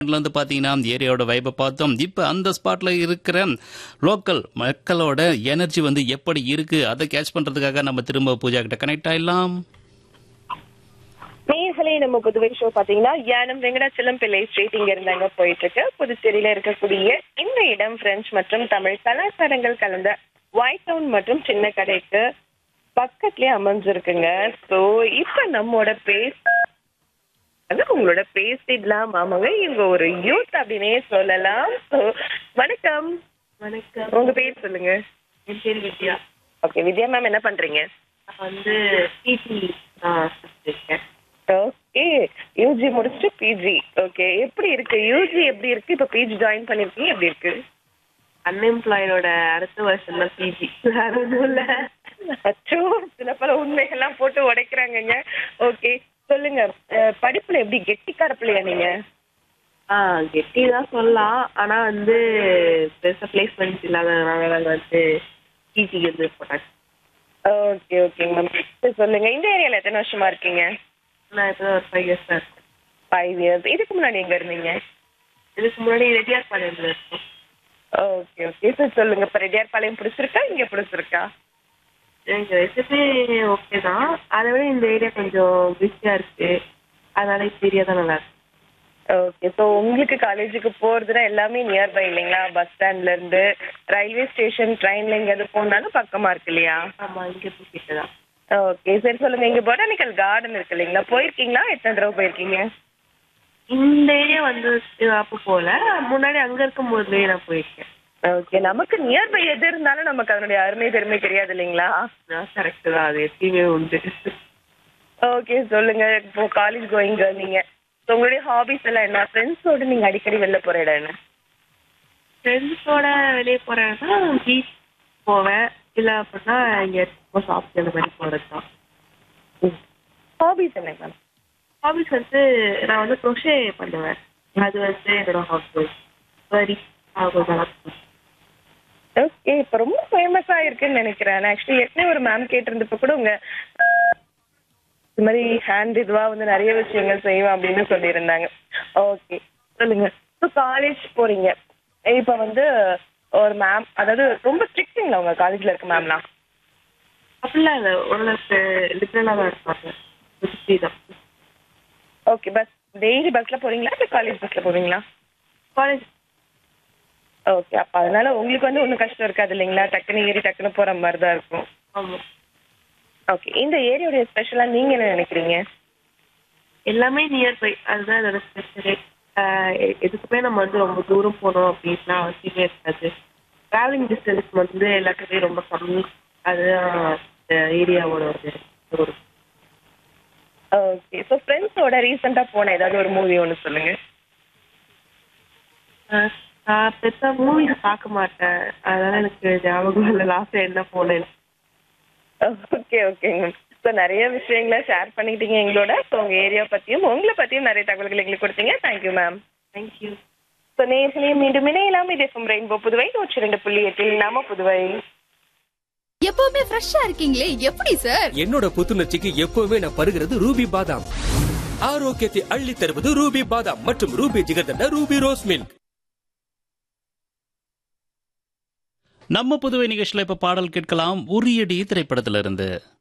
வந்து பார்த்தீங்கன்னா ஏரியாவோட வைபை பார்த்தோம் இப்போ அந்த ஸ்பாட்ல இருக்கிற லோக்கல் மக்களோட எனர்ஜி வந்து எப்படி இருக்கு அதை கேட்ச் பண்றதுக்காக நம்ம திரும்ப பூஜா கிட்ட கனெக்ட் ஆயிடலாம் நேர்களே நம்ம புதுவை ஷோ பாத்தீங்கன்னா யானம் வெங்கடாச்சலம் பிள்ளை ஸ்ட்ரீட் இங்க இருந்தாங்க போயிட்டு இருக்கு புதுச்சேரியில இருக்கக்கூடிய இந்த இடம் பிரெஞ்சு மற்றும் தமிழ் கலாச்சாரங்கள் கலந்த ஒயிட் டவுன் மற்றும் சின்ன கடைக்கு பக்கத்துலயே அமைஞ்சிருக்குங்க சோ இப்ப நம்மோட பேஸ் அது உங்களோட பேசிடலாம் ஆமாங்க இவங்க ஒரு யூத் அப்படின்னே சொல்லலாம் So, வணக்கம் வணக்கம் உங்க பேர் சொல்லுங்க என் பேர் வித்யா ஓகே வித்யா மேம் என்ன பண்றீங்க நான் வந்து பிடி இருக்கேன் ஓகே யூஜி முடிச்சுட்டு பிஜி ஓகே எப்படி இருக்கு யூஜி எப்படி இருக்கு இப்ப பிஜி ஜாயின் பண்ணிருக்கீங்க எப்படி இருக்கு அன்எம்ப்ளாய்டோட அடுத்த வருஷம் தான் பிஜி வேற ஒன்றும் இல்லை அச்சோ சில பல உண்மைகள்லாம் போட்டு உடைக்கிறாங்கங்க ஓகே சொல்லுங்க அஹ், படிப்புல எப்படி கெட்டிக்கார பிள்ளையா நீங்க ஆ கெட்டி தான் சொல்லலாம் ஆனா வந்து பெருசா பிளேஸ்மெண்ட்ஸ் இல்லாததுனால நாங்கள் வந்து பிஜிக்கு வந்து போட்டாங்க ஓகே ஓகேங்க மேம் சரி சொல்லுங்க இந்த ஏரியால எத்தனை வருஷமா இருக்கீங்க நான் இப்போ ஒரு ஃபைவ் இயர்ஸ் தான் இருக்கேன் ஃபைவ் இயர்ஸ் இதுக்கு முன்னாடி எங்க இருந்தீங்க இதுக்கு முன்னாடி ரெடியார் பாளையத்தில் இருக்கோம் ஓகே ஓகே சரி சொல்லுங்க இப்ப ரெட்டியார் பாளையம் பிடிச்சிருக்கா இங்க பிடிச்சிருக்கா எனக்கு ரெசிபி ஓகே தான் அதை விட இந்த ஏரியா கொஞ்சம் பிஸியாக இருக்கு அதனால இந்த ஏரியா தான் நல்லா இருக்கு ஓகே ஸோ உங்களுக்கு காலேஜுக்கு போறதுனா எல்லாமே நியர்பை இல்லைங்களா பஸ் ஸ்டாண்ட்ல இருந்து ரயில்வே ஸ்டேஷன் ட்ரெயின்ல எங்கேயாவது போனாலும் பக்கமா இருக்கு இல்லையா ஆமா இங்கே போய் கிட்ட தான் ஓகே சரி சொல்லுங்க இங்க பொட்டானிக்கல் கார்டன் இருக்கு இல்லைங்களா போயிருக்கீங்களா எத்தனை தடவை போயிருக்கீங்க இந்த ஏரியா வந்து அப்போ போல முன்னாடி அங்க இருக்கும் போதுலயே நான் போயிருக்கேன் ஓகே நமக்கு நியர்பை எது இருந்தாலும் நமக்கு அதனுடைய அருமை பெருமை தெரியாது இல்லைங்களா கரெக்ட் தான் அது எப்பயுமே உண்டு ஓகே சொல்லுங்க இப்போ காலேஜ் கோயிங் நீங்க So, உங்களுடைய ஹாபிஸ் எல்லாம் என்ன ஃப்ரெண்ட்ஸோட நீங்க அடிக்கடி வெளில போற இடம் என்ன ஃப்ரெண்ட்ஸோட வெளியே போறேன்னா பீச் போவேன் இல்ல அப்படின்னா இங்க ஷாப்ஸ் அந்த மாதிரி போறது தான் ஹாபிஸ் என்ன மேம் ஹாபிஸ் வந்து நான் வந்து க்ரோஷே பண்ணுவேன் அது வந்து என்னோட ஹாபி சரி கொஞ்சம் ஓகே இப்போ ரொம்ப ஃபேமஸா இருக்குன்னு நினைக்கிறேன் ஆக்சுவலி ஏற்கனவே ஒரு மேம் கேட்டிருந்தப்ப கூட உங்க அஹ், இது மாதிரி ஹேண்ட் இதுவா வந்து நிறைய விஷயங்கள் செய்வேன் அப்படின்னு சொல்லியிருந்தாங்க ஓகே சொல்லுங்க ஸோ காலேஜ் போறீங்க இப்போ வந்து ஒரு மேம் அதாவது ரொம்ப ஸ்ட்ரிக்ட்டுங்களா உங்க காலேஜ்ல இருக்க மேம்லாம் அப்படிலாம் இல்லை ஓரளவுக்கு லிபரலாக தான் இருப்பாங்க சுற்றி தான் ஓகே பஸ் டெய்லி பஸ்ல போறீங்களா இல்லை காலேஜ் பஸ்ல போவீங்களா காலேஜ் ஓகே அப்ப அதனால உங்களுக்கு வந்து ஒன்றும் கஷ்டம் இருக்காது இல்லைங்களா டக்குன்னு ஏறி டக்குன்னு போற மாதிரி தான் இருக்கும் ஆமாம் ஓகே இந்த ஏரியாவுடைய ஸ்பெஷலா நீங்க என்ன நினைக்கிறீங்க எல்லாமே நியர்பை அதுதான் இதோட ஸ்பெஷலே எதுக்குமே நம்ம வந்து ரொம்ப தூரம் போகணும் அப்படின்னா அவசியமே இருக்காது ட்ராவலிங் டிஸ்டன்ஸ் வந்து எல்லாத்துக்குமே ரொம்ப கம்மி அதுதான் இந்த ஏரியாவோட ஒரு ஒரு ஓகே ஸோ ஃப்ரெண்ட்ஸோட ரீசெண்டாக போன ஏதாவது ஒரு மூவி ஒன்று சொல்லுங்க அஹ், நான் பெருசாக மூவிஸ் பார்க்க மாட்டேன் அதனால எனக்கு ஞாபகம் இல்லை லாஸ்ட் என்ன போனேன் ஓகே ஓகேங்க ஸோ நிறைய விஷயங்களை ஷேர் பண்ணிக்கிட்டீங்க எங்களோட ஸோ உங்க ஏரியா பத்தியும் உங்களை பத்தியும் நிறைய தகவல்கள் எங்களுக்கு கொடுத்தீங்க தேங்க்யூ மேம் தேங்க்யூ ஸோ நேர்களே மீண்டும் இணையலாம் இது எஃப்எம் ரெயின்போ புதுவை நூற்றி ரெண்டு புள்ளி எட்டில் நாம புதுவை எப்பவுமே ஃப்ரெஷ்ஷா இருக்கீங்களே எப்படி சார் என்னோட புத்துணர்ச்சிக்கு எப்பவுமே நான் பருகிறது ரூபி பாதாம் ஆரோக்கியத்தை அள்ளி தருவது ரூபி பாதாம் மற்றும் Ruby jigarthanda Ruby rose milk நம்ம புதுவை நிகழ்ச்சியில் இப்ப பாடல் கேட்கலாம் உரியடி திரைப்படத்திலிருந்து